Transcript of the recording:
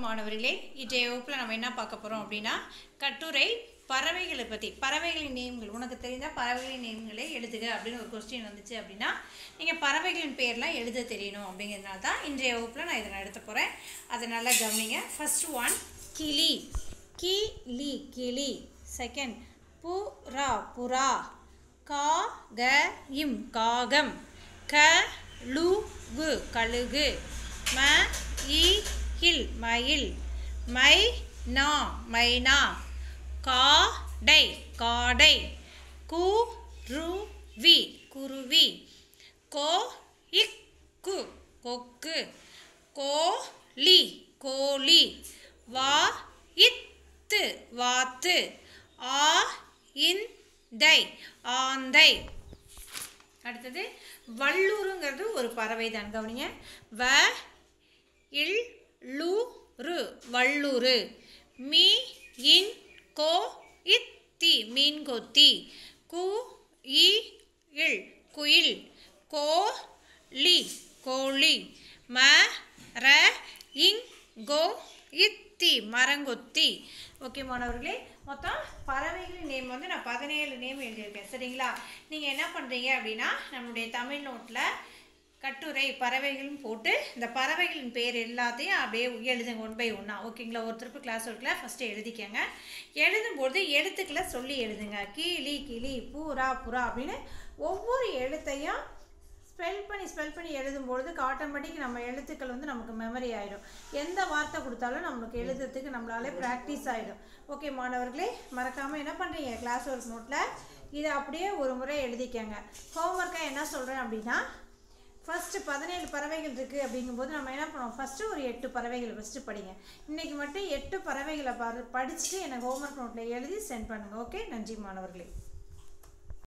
மாணவர்களே இன்றைய வகுப்பில் நம்ம என்ன பார்க்க போகிறோம் அப்படின்னா கட்டுரை பறவைகளை பற்றி பறவைகளின் நேம்கள் உனக்கு தெரிந்த பறவைகளின் நேம்களை எழுதுக அப்படின்னு ஒரு கொஸ்டின் வந்துச்சு அப்படின்னா நீங்கள் பறவைகளின் பேர்லாம் எழுத தெரியணும் அப்படிங்கிறதுனால தான் இன்றைய வகுப்பில் நான் இதை நான் எடுத்து போகிறேன் அதை நல்லா கவனிங்க ஃபர்ஸ்ட் ஒன் கிளி கிளி கிளி செகண்ட் புறா புறா கா க இம் காகம் க லு கு கழுகு ம இ ஹில் மயில் மை நா மைனா காடை காடை கு ரு வி குருவி கோ இக்கு கொக்கு கோலி கோழி வா இத்து வாத்து ஆ இந்தை ஆந்தை அடுத்தது வள்ளூருங்கிறது ஒரு பறவை தான் கவனிங்க வ இல் லு ரு வள்ளூரு மீ இன் கோ இத்தி மீன் கொத்தி கு இ இல் குயில் கோ லி கோழி ம ர இங் கோ இத்தி மரங்கொத்தி ஓகே மாணவர்களே மொத்தம் பறவைகளின் நேம் வந்து நான் பதினேழு நேம் எழுதியிருக்கேன் சரிங்களா நீங்கள் என்ன பண்ணுறீங்க அப்படின்னா நம்மளுடைய தமிழ் நோட்டில் கட்டுரை பறவைகள்னு போட்டு இந்த பறவைகளின் பேர் எல்லாத்தையும் அப்படியே எழுதுங்க ஒன் பை ஒன்றா ஓகேங்களா ஒரு திருப்பு கிளாஸ் ஒர்க்கில் ஃபஸ்ட்டு எழுதிக்கங்க எழுதும்போது எழுத்துக்களை சொல்லி எழுதுங்க கிளி கிளி பூரா புறா அப்படின்னு ஒவ்வொரு எழுத்தையும் ஸ்பெல் பண்ணி ஸ்பெல் பண்ணி எழுதும்பொழுது ஆட்டோமேட்டிக் நம்ம எழுத்துக்கள் வந்து நமக்கு மெமரி ஆகிடும் எந்த வார்த்தை கொடுத்தாலும் நமக்கு எழுதுறதுக்கு நம்மளாலே ப்ராக்டிஸ் ஆகிடும் ஓகே மாணவர்களே மறக்காமல் என்ன பண்ணுறீங்க கிளாஸ் ஒர்க் நோட்டில் இதை அப்படியே ஒரு முறை எழுதிக்கங்க ஹோம்ஒர்க்காக என்ன சொல்கிறேன் அப்படின்னா ஃபஸ்ட்டு பதினேழு பறவைகள் இருக்குது அப்படிங்கும்போது நம்ம என்ன பண்ணுவோம் ஃபஸ்ட்டு ஒரு எட்டு பறவைகளை ஃபஸ்ட்டு படிங்க இன்றைக்கி மட்டும் எட்டு பறவைகளை ப படிச்சுட்டு எனக்கு ஹோம்ஒர்க் நோட்டில் எழுதி சென்ட் பண்ணுங்கள் ஓகே நன்றி மாணவர்களே